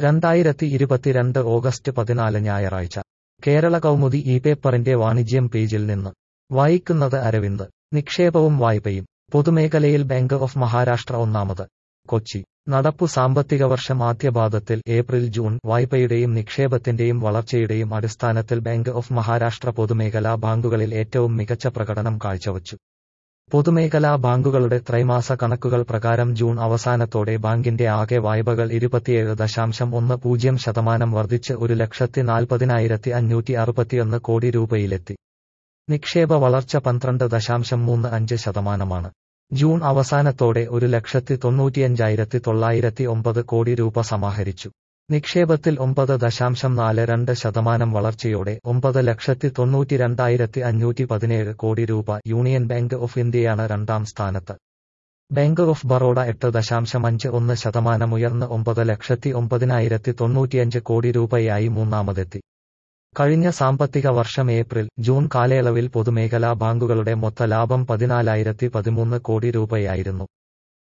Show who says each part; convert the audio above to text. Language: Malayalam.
Speaker 1: രണ്ടായിരത്തി ഇരുപത്തിരണ്ട് ഓഗസ്റ്റ് പതിനാല് ഞായറാഴ്ച കേരള കൗമുദി ഈ പേപ്പറിന്റെ വാണിജ്യം പേജിൽ നിന്ന് വായിക്കുന്നത് അരവിന്ദ് നിക്ഷേപവും വായ്പയും പൊതുമേഖലയിൽ ബാങ്ക് ഓഫ് മഹാരാഷ്ട്ര ഒന്നാമത് കൊച്ചി നടപ്പു സാമ്പത്തിക വർഷം ആദ്യപാദത്തിൽ ഏപ്രിൽ ജൂൺ വായ്പയുടെയും നിക്ഷേപത്തിന്റെയും വളർച്ചയുടെയും അടിസ്ഥാനത്തിൽ ബാങ്ക് ഓഫ് മഹാരാഷ്ട്ര പൊതുമേഖലാ ബാങ്കുകളിൽ ഏറ്റവും മികച്ച പ്രകടനം കാഴ്ചവച്ചു പൊതുമേഖലാ ബാങ്കുകളുടെ ത്രൈമാസ കണക്കുകൾ പ്രകാരം ജൂൺ അവസാനത്തോടെ ബാങ്കിന്റെ ആകെ വായ്പകൾ ഇരുപത്തിയേഴ് ദശാംശം ഒന്ന് പൂജ്യം ശതമാനം വർദ്ധിച്ച് ഒരു ലക്ഷത്തി നാൽപ്പതിനായിരത്തി അഞ്ഞൂറ്റി അറുപത്തിയൊന്ന് കോടി രൂപയിലെത്തി നിക്ഷേപ വളർച്ച പന്ത്രണ്ട് ദശാംശം മൂന്ന് അഞ്ച് ശതമാനമാണ് ജൂൺ അവസാനത്തോടെ ഒരു ലക്ഷത്തി തൊണ്ണൂറ്റിയഞ്ചായിരത്തി തൊള്ളായിരത്തി ഒമ്പത് കോടി രൂപ സമാഹരിച്ചു നിക്ഷേപത്തിൽ ഒമ്പത് ദശാംശം നാല് രണ്ട് ശതമാനം വളർച്ചയോടെ ഒമ്പത് ലക്ഷത്തി തൊണ്ണൂറ്റി രണ്ടായിരത്തി അഞ്ഞൂറ്റി പതിനേഴ് കോടി രൂപ യൂണിയൻ ബാങ്ക് ഓഫ് ഇന്ത്യയാണ് രണ്ടാം സ്ഥാനത്ത് ബാങ്ക് ഓഫ് ബറോഡ എട്ട് ദശാംശം അഞ്ച് ഒന്ന് ശതമാനം ഉയർന്ന് ഒമ്പത് ലക്ഷത്തി ഒമ്പതിനായിരത്തി തൊണ്ണൂറ്റിയഞ്ച് കോടി രൂപയായി മൂന്നാമതെത്തി കഴിഞ്ഞ സാമ്പത്തിക വർഷം ഏപ്രിൽ ജൂൺ കാലയളവിൽ പൊതുമേഖലാ ബാങ്കുകളുടെ മൊത്ത ലാഭം പതിനാലായിരത്തി പതിമൂന്ന് കോടി രൂപയായിരുന്നു